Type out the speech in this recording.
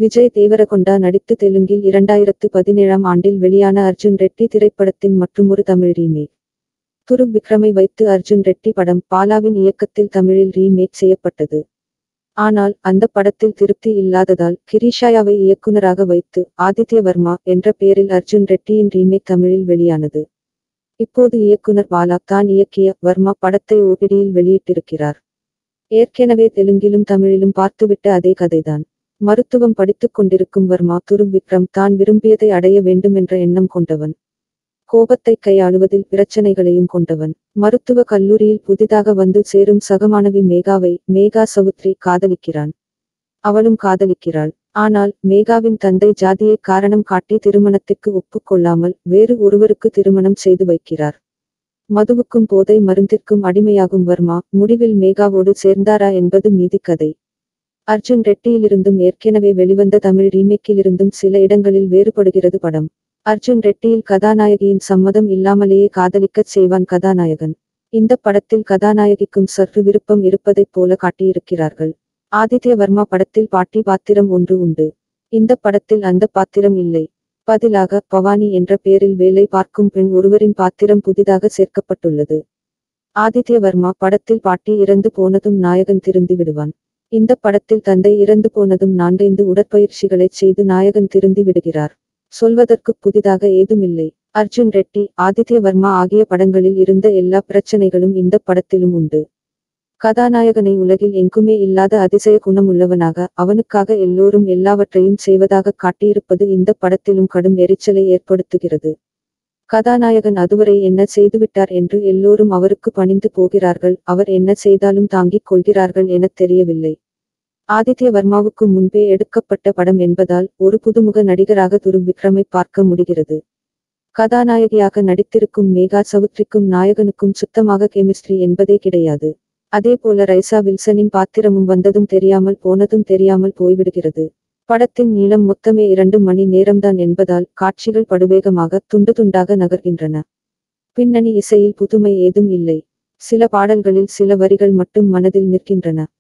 விஜய் தேவரகொண்டா நடித்து தெலுங்கில் இரண்டாயிரத்து பதினேழாம் ஆண்டில் வெளியான அர்ஜுன் ரெட்டி திரைப்படத்தின் மற்றுமொரு தமிழ் ரீமேக் துரு விக்ரமை வைத்து அர்ஜுன் ரெட்டி படம் பாலாவின் இயக்கத்தில் தமிழில் ரீமேக் செய்யப்பட்டது ஆனால் அந்த படத்தில் திருப்தி இல்லாததால் கிரீஷாயாவை இயக்குனராக வைத்து ஆதித்ய வர்மா என்ற பெயரில் அர்ஜுன் ரெட்டியின் ரீமேக் தமிழில் வெளியானது இப்போது இயக்குனர் பாலா தான் இயக்கிய வர்மா படத்தை ஓடிடியில் வெளியிட்டிருக்கிறார் ஏற்கனவே தெலுங்கிலும் தமிழிலும் பார்த்துவிட்ட அதே கதைதான் மருத்துவம் படித்துக் கொண்டிருக்கும் வர்மா துரு விக்ரம் தான் விரும்பியதை அடைய வேண்டுமென்ற எண்ணம் கொண்டவன் கோபத்தை கையாளுவதில் பிரச்சனைகளையும் கொண்டவன் மருத்துவ கல்லூரியில் புதிதாக வந்து சேரும் சகமானவி மேகாவை மேகா சவுத்ரி காதலிக்கிறான் அவளும் காதலிக்கிறாள் ஆனால் மேகாவின் தந்தை ஜாதியை காரணம் காட்டி திருமணத்திற்கு ஒப்புக்கொள்ளாமல் வேறு ஒருவருக்கு திருமணம் செய்து வைக்கிறார் மதுவுக்கும் போதை மருந்திற்கும் அடிமையாகும் வர்மா முடிவில் மேகாவோடு சேர்ந்தாரா என்பது மீதி கதை அர்ஜுன் ரெட்டியிலிருந்தும் ஏற்கனவே வெளிவந்த தமிழ் ரீமேக்கிலிருந்தும் சில இடங்களில் வேறுபடுகிறது படம் அர்ஜுன் ரெட்டியில் கதாநாயகியின் சம்மதம் இல்லாமலேயே காதலிக்கச் செய்வான் கதாநாயகன் இந்த படத்தில் கதாநாயகிக்கும் சற்று விருப்பம் இருப்பதைப் போல காட்டியிருக்கிறார்கள் ஆதித்ய வர்மா படத்தில் பாட்டி பாத்திரம் ஒன்று உண்டு இந்த படத்தில் அந்த பாத்திரம் இல்லை பதிலாக பவானி என்ற பெயரில் வேலை பார்க்கும் பெண் ஒருவரின் பாத்திரம் புதிதாக சேர்க்கப்பட்டுள்ளது ஆதித்ய வர்மா படத்தில் பாட்டி இறந்து போனதும் நாயகன் திருந்தி விடுவான் இந்த படத்தில் தந்தை இறந்து போனதும் நான்கைந்து உடற்பயிற்சிகளைச் செய்து நாயகன் திருந்தி விடுகிறார் சொல்வதற்கு புதிதாக ஏதுமில்லை அர்ஜுன் ரெட்டி ஆதித்ய வர்மா ஆகிய படங்களில் இருந்த எல்லா பிரச்சனைகளும் இந்த படத்திலும் உண்டு கதாநாயகனை உலகில் எங்குமே இல்லாத அதிசய குணமுள்ளவனாக அவனுக்காக எல்லோரும் எல்லாவற்றையும் செய்வதாக காட்டியிருப்பது இந்த படத்திலும் கடும் எரிச்சலை ஏற்படுத்துகிறது கதாநாயகன் அதுவரை என்ன செய்துவிட்டார் என்று எல்லோரும் அவருக்கு பணிந்து போகிறார்கள் அவர் என்ன செய்தாலும் தாங்கிக் கொள்கிறார்கள் எனத் தெரியவில்லை ஆதித்ய வர்மாவுக்கு முன்பே எடுக்கப்பட்ட படம் என்பதால் ஒரு புதுமுக நடிகராக துரு விக்ரமை பார்க்க முடிகிறது கதாநாயகியாக நடித்திருக்கும் மேகா சவுத்ரிக்கும் நாயகனுக்கும் சுத்தமாக கெமிஸ்ட்ரி என்பதே கிடையாது அதேபோல ரைசா வில்சனின் பாத்திரமும் வந்ததும் தெரியாமல் போனதும் தெரியாமல் போய்விடுகிறது படத்தின் நீளம் மொத்தமே இரண்டு மணி நேரம்தான் என்பதால் காட்சிகள் படுவேகமாக துண்டு துண்டாக நகர்கின்றன பின்னணி இசையில் புதுமை ஏதும் இல்லை சில பாடல்களில் சில வரிகள் மட்டும் மனதில் நிற்கின்றன